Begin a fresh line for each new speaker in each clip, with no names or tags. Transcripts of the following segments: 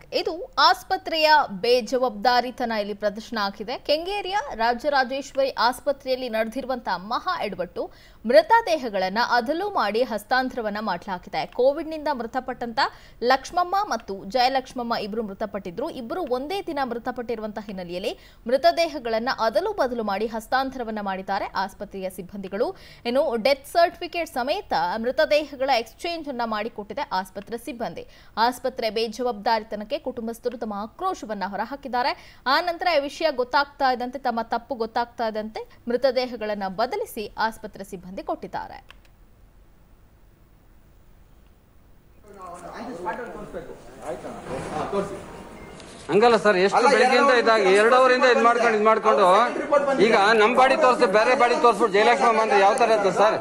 ಇದು ಆಸ್ಪತ್ರೆಯ ಬೇಜವಾಬ್ದಾರಿತನ ಇಲ್ಲಿ ಪ್ರದರ್ಶನ ಆಗಿದೆ ಕೆಂಗೇರಿಯ ರಾಜರಾಜೇಶ್ವರಿ ಆಸ್ಪತ್ರೆಯಲ್ಲಿ ನಡೆದಿರುವಂತಹ ಮಹಾ ಎಡವಟ್ಟು ಮೃತದೇಹಗಳನ್ನ ಅದಲು ಮಾಡಿ ಹಸ್ತಾಂತರವನ್ನ ಮಾಡಲಾಗಿದೆ ಕೋವಿಡ್ನಿಂದ ಮೃತಪಟ್ಟಂತ ಲಕ್ಷ್ಮಮ್ಮ ಮತ್ತು ಜಯಲಕ್ಷ್ಮಮ್ಮ ಇಬ್ಬರು ಮೃತಪಟ್ಟಿದ್ರು ಇಬ್ಬರು ಒಂದೇ ದಿನ ಮೃತಪಟ್ಟಿರುವಂತಹ ಹಿನ್ನೆಲೆಯಲ್ಲಿ ಮೃತದೇಹಗಳನ್ನ ಅದಲು ಬದಲು ಮಾಡಿ ಹಸ್ತಾಂತರವನ್ನ ಮಾಡಿದ್ದಾರೆ ಆಸ್ಪತ್ರೆಯ ಸಿಬ್ಬಂದಿಗಳು ಇನ್ನು ಡೆತ್ ಸರ್ಟಿಫಿಕೇಟ್ ಸಮೇತ ಮೃತದೇಹಗಳ ಎಕ್ಸ್ಚೇಂಜ್ ಅನ್ನ ಮಾಡಿಕೊಟ್ಟಿದೆ ಆಸ್ಪತ್ರೆ ಸಿಬ್ಬಂದಿ ಆಸ್ಪತ್ರೆ ಬೇಜವಾಬ್ದಾರಿತನಕ್ಕೆ ಕುಟುಂಬಸ್ಥರು ತಮ್ಮ ಆಕ್ರೋಶವನ್ನ ಹೊರಹಾಕಿದ್ದಾರೆ ಆ ನಂತರ ಈ ವಿಷಯ ಗೊತ್ತಾಗ್ತಾ ಇದ್ದಂತೆ ತಮ್ಮ ತಪ್ಪು ಗೊತ್ತಾಗ್ತಾ ಇದ್ದಂತೆ ಮೃತದೇಹಗಳನ್ನ ಬದಲಿಸಿ ಆಸ್ಪತ್ರೆ ಸಿಬ್ಬಂದಿ ಕೊಟ್ಟಿದ್ದಾರೆ
ಹಂಗಲ್ಲ ಸರ್ ಎಷ್ಟು ಬೆಳಿಗ್ಗೆಯಿಂದ ಇದಾಗಿ ಎರಡು ಅವರಿಂದ ಇದ್ ಮಾಡ್ಕೊಂಡು ಇದ್ ಮಾಡ್ಕೊಂಡು ಈಗ ನಮ್ ಬಾಡಿ ತೋರಿಸಿ ಬೇರೆ ಬಾಡಿ ತೋರಿಸ್ಬಿಟ್ಟು ಜಯಲಕ್ಷ್ಮಮ್ಮ ಅಂದ್ರೆ ಯಾವ ತರ ಇರ್ತದೆ ಸರ್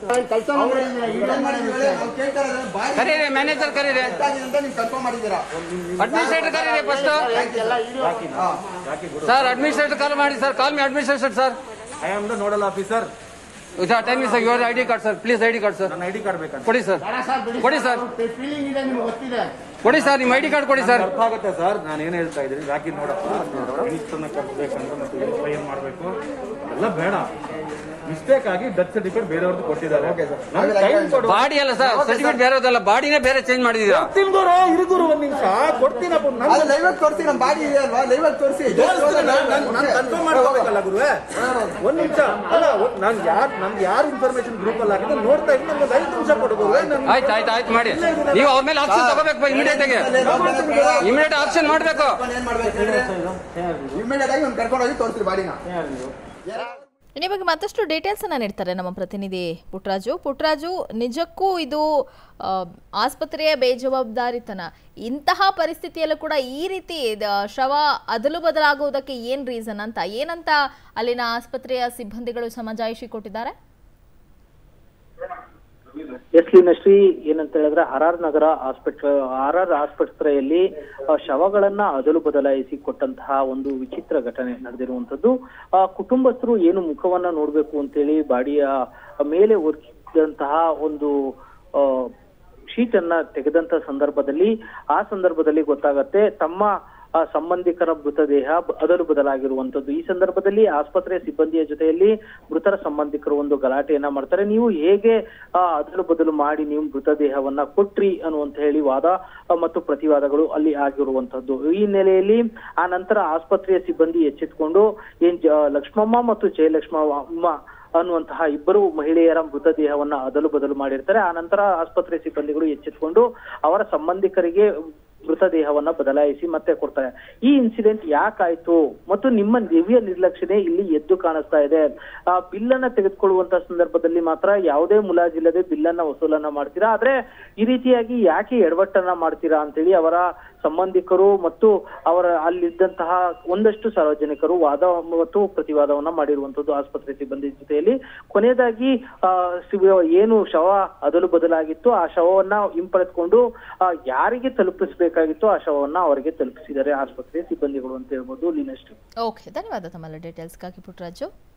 ಕರೀರಿ ಮ್ಯಾನೇಜರ್ ಕರೀರಿ ಅಡ್ಮಿನಿಸ್ಟ್ರೇಟರ್ ಕರೀರಿ ಫಸ್ಟ್ ಸರ್ ಅಡ್ಮಿನಿಸ್ಟ್ರೇಟರ್ ಕಾಲ್ ಮಾಡಿ sir call me administrator sir
I am the nodal officer
time sir your I D card sir please I D card sir
ನನ್ನ ಐ ಡಿ ಕಾರ್ಡ್ ಬೇಕಂತ
ಕೊಡಿ sir ಕೊಡಿ sir
feeling ಇದೆ ನಿಮ್ಗೆ ಗೊತ್ತಿದೆ
ಕೊಡಿ sir ನಿಮ್ಮ ಐ ಡಿ ಕಾರ್ಡ್ ಕೊಡಿ ಸರ್
ಅರ್ಥ ಆಗುತ್ತೆ ಸರ್ ನಾನು ಏನ್ ಹೇಳ್ತಾ ಇದ್ದೀನಿ ಯಾಕೆ ನೋಡಪ್ಪ ಮಿನಿಸ್ಟರ್ನ ಕರ್ಸ್ಬೇಕಂತ ಮತ್ತೆ ಏನ್ ಮಾಡಬೇಕು ಎಲ್ಲ ಬೇಡ ಮಿಸ್ಟೇಕ್ ಆಗಿ ಡೆತ್ ಸರ್ಟಿಫಿಕೇಟ್ ಬೇರೆಯವ್ರದ್ದು ಕೊಟ್ಟಿದ್ದಾರೆ ನಮ್ಗೆ time ಕೊಡು.
ಬಾಡಿ ಅಲ್ಲ ಸರ್ ಸರ್ಟಿಫಿಕೇಟ್ ಬೇರೆದಲ್ಲ ಬಾಡಿನೇ ಬೇರೆ ಚೇಂಜ್ ಮಾಡಿದೀರಾ
ಕೊಡ್ತೀನಿ ಗುರು, ಇರು ಗುರು ಒಂದ್ ನಿಮಿಷ ಕೊಡ್ತೀನಪ್ಪ ನನ್-
ಅದು ಲೈವ್ ತೋರಿಸಿ ನಮ್ಮ ಬಾಡಿ ಇದೆ ಅಲ್ವಾ ಲೈವ್ ತೋರಿಸಿ
ನಾನು ಕನ್ಫರ್ಮ್ ಮಾಡ್ಕೋಬೇಕಲ್ಲ ಗುರುವೆ ಒಂದ್ ನಿಮಿಷ ಅಲ್ಲ ಒಂದ್- ನಾನ್ ಯಾರ್ ನಮ್ಗೆ ಯಾರು ಇನ್ಫಾರ್ಮೇಶನ್ ಗ್ರೂಪ್ ಅಲ್ಲಿ ಹಾಕಿದ್ರೆ ನೋಡ್ತಾ ಇದ್ದೀನಿ ನಮ್ಗೆ ಒಂದ್ ಐದು ನಿಮಿಷ ಕೊಡು ಗುರುವೆ ನನ್-
ಆಯ್ತು ಆಯ್ತು ಆಯ್ತು ಮಾಡಿ ನೀವು ಅವ್ರ ಮೇಲೆ ಆಕ್ಷನ್ ತಗೋಬೇಕು ಇಮಿಡಿಯೇಟ್ ಆಗಿ ಇಮಿಡಿಯೇಟ್ ಆಕ್ಷನ್ ಮಾಡ್ಬೇಕು
ಏನ್ ಮಾಡ್ಬೇಕು ಇಮಿಡಿಯೇಟ್ ಆಗಿ ಒಂದು ಕರ್ಕೊಂಡು ಹೋಗಿ ತೋರಿಸ್ರಿ ಬಾಡಿನ
ಇನ್ನು ಈ ಬಗ್ಗೆ ಮತ್ತಷ್ಟು ಡೀಟೇಲ್ಸ್ ಅನ್ನ ನೀಡ್ತಾರೆ ನಮ್ಮ ಪ್ರತಿನಿಧಿ ಪುಟ್ರಾಜು ಪುಟ್ರಾಜು ನಿಜಕ್ಕೂ ಇದು ಆ, ಆಸ್ಪತ್ರೆಯ ಬೇಜವಾಬ್ದಾರಿತನ ಇಂತಹ ಪರಿಸ್ಥಿತಿಯಲ್ಲೂ ಕೂಡ ಈ ರೀತಿ ದ- ಶವ ಅದಲು ಬದಲಾಗುವುದಕ್ಕೆ ಏನ್ ರೀಸನ್ ಅಂತ ಏನಂತ ಅಲ್ಲಿನ ಆಸ್ಪತ್ರೆಯ ಸಿಬ್ಬಂದಿಗಳು ಸಮಜಾಯಿಷಿ ಕೊಟ್ಟಿದ್ದಾರೆ
ಎಸ್ ಲೀನಶ್ರೀ ಏನಂತ ಹೇಳಿದ್ರೆ ಆರ್ ಆರ್ ನಗರ ಆಸ್ಪತ್ರೆ ಆರ್ ಆರ್ ಆಸ್ಪತ್ರೆಯಲ್ಲಿ ಆ, ಶವಗಳನ್ನ ಅದಲು ಬದಲಾಯಿಸಿ ಕೊಟ್ಟಂತಹ ಒಂದು ವಿಚಿತ್ರ ಘಟನೆ ನಡೆದಿರುವಂತದ್ದು ಆ ಕುಟುಂಬಸ್ಥರು ಏನು ಮುಖವನ್ನ ನೋಡ್ಬೇಕು ಅಂತೇಳಿ ಬಾಡಿಯ ಮೇಲೆ ಒರ್ಗಿದಂತಹ ಒಂದು ಆ, ಶೀಟ್ ಅನ್ನ ತೆಗೆದಂತ ಸಂದರ್ಭದಲ್ಲಿ ಆ ಸಂದರ್ಭದಲ್ಲಿ ಗೊತ್ತಾಗತ್ತೆ ತಮ್ಮ ಆ ಸಂಬಂಧಿಕರ ಮೃತದೇಹ ಬ- ಅದಲು ಬದಲಾಗಿರುವಂತದ್ದು ಈ ಸಂದರ್ಭದಲ್ಲಿ ಆಸ್ಪತ್ರೆ ಸಿಬ್ಬಂದಿಯ ಜೊತೆಯಲ್ಲಿ ಮೃತರ ಸಂಬಂಧಿಕರು ಒಂದು ಗಲಾಟೆಯನ್ನ ಮಾಡ್ತಾರೆ ನೀವು ಹೇಗೆ ಆ, ಅದಲು ಬದಲು ಮಾಡಿ ನೀವು ಮೃತದೇಹವನ್ನ ಕೊಟ್ರಿ ಅನ್ನುವಂತ ಹೇಳಿ ವಾದ ಆ, ಮತ್ತು ಪ್ರತಿವಾದಗಳು ಅಲ್ಲಿ ಆಗಿರುವಂತದ್ದು ಈ ಹಿನ್ನೆಲೆಯಲ್ಲಿ ಆ ನಂತರ ಆಸ್ಪತ್ರೆಯ ಸಿಬ್ಬಂದಿ ಎಚ್ಚೆತ್ಕೊಂಡು ಏನ್ ಜ- ಲಕ್ಷ್ಮಮ್ಮ ಮತ್ತು ಜಯಲಕ್ಷ್ಮಮ್ಮ ಅನ್ನುವಂತಹ ಇಬ್ಬರು ಮಹಿಳೆಯರ ಮೃತದೇಹವನ್ನ ಅದಲು ಬದಲು ಮಾಡಿರ್ತಾರೆ ಆ ನಂತರ ಆಸ್ಪತ್ರೆ ಸಿಬ್ಬಂದಿಗಳು ಎಚ್ಚೆತ್ಕೊಂಡು ಅವರ ಸಂಬಂಧಿಕರಿಗೆ ಮೃತದೇಹವನ್ನ ಬದಲಾಯಿಸಿ ಮತ್ತೆ ಕೊಡ್ತಾರೆ ಈ ಇನ್ಸಿಡೆಂಟ್ ಯಾಕಾಯ್ತು ಮತ್ತು ನಿಮ್ಮ ದಿವ್ಯ ನಿರ್ಲಕ್ಷ್ಯತೆ ಇಲ್ಲಿ ಎದ್ದು ಕಾಣಿಸ್ತಾ ಇದೆ ಆ ಬಿಲ್ ಅನ್ನ ತೆಗೆದುಕೊಳ್ಳುವಂತ ಸಂದರ್ಭದಲ್ಲಿ ಮಾತ್ರ ಯಾವುದೇ ಮುಲಾಜಿಲ್ಲದೆ ಬಿಲ್ ಅನ್ನ ವಸೂಲನ್ನ ಮಾಡ್ತೀರಾ ಆದ್ರೆ ಈ ರೀತಿಯಾಗಿ ಯಾಕೆ ಎಡವಟ್ಟನ್ನ ಮಾಡ್ತೀರಾ ಅಂತೇಳಿ ಅವರ ಸಂಬಂಧಿಕರು ಮತ್ತು ಅವರ ಅಲ್ಲಿದ್ದಂತಹ ಒಂದಷ್ಟು ಸಾರ್ವಜನಿಕರು ವಾದ ಮತ್ತು ಪ್ರತಿವಾದವನ್ನ ಮಾಡಿರುವಂತದ್ದು ಆಸ್ಪತ್ರೆ ಸಿಬ್ಬಂದಿ ಜೊತೆಯಲ್ಲಿ ಕೊನೆಯದಾಗಿ ಆ ಶಿವ- ಏನು ಶವ ಅದಲು ಬದಲಾಗಿತ್ತು ಆ ಶವವನ್ನ ಹಿಂಪಡೆದುಕೊಂಡು ಆ, ಯಾರಿಗೆ ತಲುಪಿಸಬೇಕಾಗಿತ್ತು ಆ ಶವವನ್ನ ಅವರಿಗೆ ತಲುಪಿಸಿದ್ದಾರೆ ಆಸ್ಪತ್ರೆ ಸಿಬ್ಬಂದಿಗಳು ಅಂತ ಹೇಳ್ಬೋದು ಲೀನಶ್ರೀ
ಓಕೆ ಧನ್ಯವಾದ ತಮ್ಮೆಲ್ಲ ಡೀಟೇಲ್ಸ್ಗಾಗಿ ಪುಟ್ರಾಜು